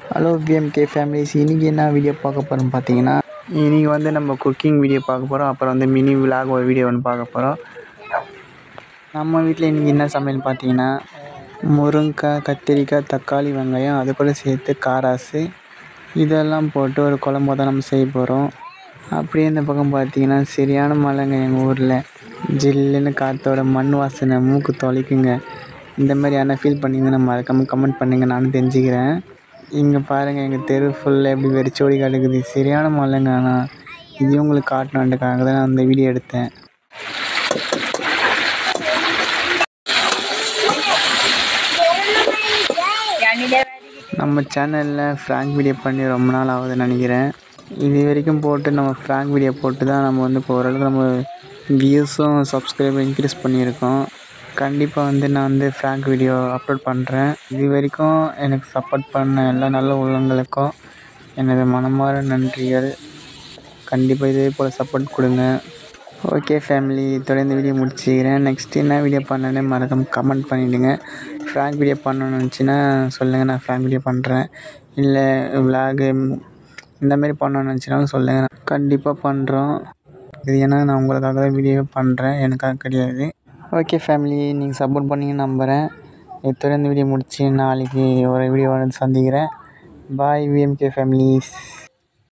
hello VMK families இன்றைக்கி என்ன video பார்க்க போகிறோம் பார்த்தீங்கன்னா இன்றைக்கி வந்து நம்ம குக்கிங் வீடியோ பார்க்க போகிறோம் அப்புறம் வந்து மினி விலாக் ஒரு வீடியோ ஒன்று பார்க்க போகிறோம் நம்ம வீட்டில் இன்றைக்கி என்ன சமையல் பார்த்தீங்கன்னா முருங்கைக்காய் கத்திரிக்காய் தக்காளி வெங்காயம் அது கூட சேர்த்து காராசு இதெல்லாம் போட்டு ஒரு குழம்பு தான் நம்ம செய்ய போகிறோம் அப்படியே இந்த பக்கம் பார்த்தீங்கன்னா சரியான மழைங்க எங்கள் ஊரில் ஜில்லுன்னு காற்றோட மண் வாசனை மூக்கு தொலைக்குங்க இந்த மாதிரி யாரா ஃபீல் பண்ணிங்கன்னா மறக்காமல் கமெண்ட் பண்ணுங்கள் நானும் தெரிஞ்சுக்கிறேன் இங்கே பாருங்கள் எங்கள் தெரு ஃபுல்லாக எப்படி வெறிச்சோடி கிடக்குது சரியான மழைங்க ஆனால் இதையும் உங்களுக்கு காட்டணுன்றதுக்காக தான் நான் அந்த வீடியோ எடுத்தேன் நம்ம சேனலில் ஃப்ராங்க் வீடியோ பண்ணி ரொம்ப நாள் ஆகுதுன்னு நினைக்கிறேன் இது வரைக்கும் போட்டு நம்ம ஃப்ராங்க் வீடியோ போட்டு தான் நம்ம வந்து இப்போ ஓரளவுக்கு நம்ம வியூஸும் சப்ஸ்கிரைபர் இன்க்ரீஸ் பண்ணியிருக்கோம் கண்டிப்பாக வந்து நான் வந்து ஃப்ராங்க் வீடியோ அப்லோட் பண்ணுறேன் இது வரைக்கும் எனக்கு சப்போர்ட் பண்ண எல்லா நல்ல உள்ளங்களுக்கும் எனது மனமார நன்றிகள் கண்டிப்பாக இதே போல் சப்போர்ட் கொடுங்க ஓகே ஃபேமிலி இதோட இந்த வீடியோ முடிச்சுக்கிறேன் நெக்ஸ்ட் என்ன வீடியோ பண்ணேன்னு மறக்காம கமெண்ட் பண்ணிவிடுங்க ஃப்ராங்க் வீடியோ பண்ணணும்னு நினச்சின்னா சொல்லுங்கள் நான் ஃப்ராங்க் வீடியோ பண்ணுறேன் இல்லை விலாகு இந்தமாரி பண்ணணும்னு நினச்சினாலும் சொல்லுங்கள் கண்டிப்பாக பண்ணுறோம் இது ஏன்னா நான் உங்களுக்காக தான் வீடியோ பண்ணுறேன் எனக்காக கிடையாது ஓகே ஃபேமிலி நீங்கள் சப்போர்ட் பண்ணீங்கன்னு நம்புகிறேன் இத்தோட இந்த வீடியோ முடிச்சு நாளைக்கு ஒரு வீடியோ வந்து சந்திக்கிறேன் பாய் விஎம்கே ஃபேமிலிஸ்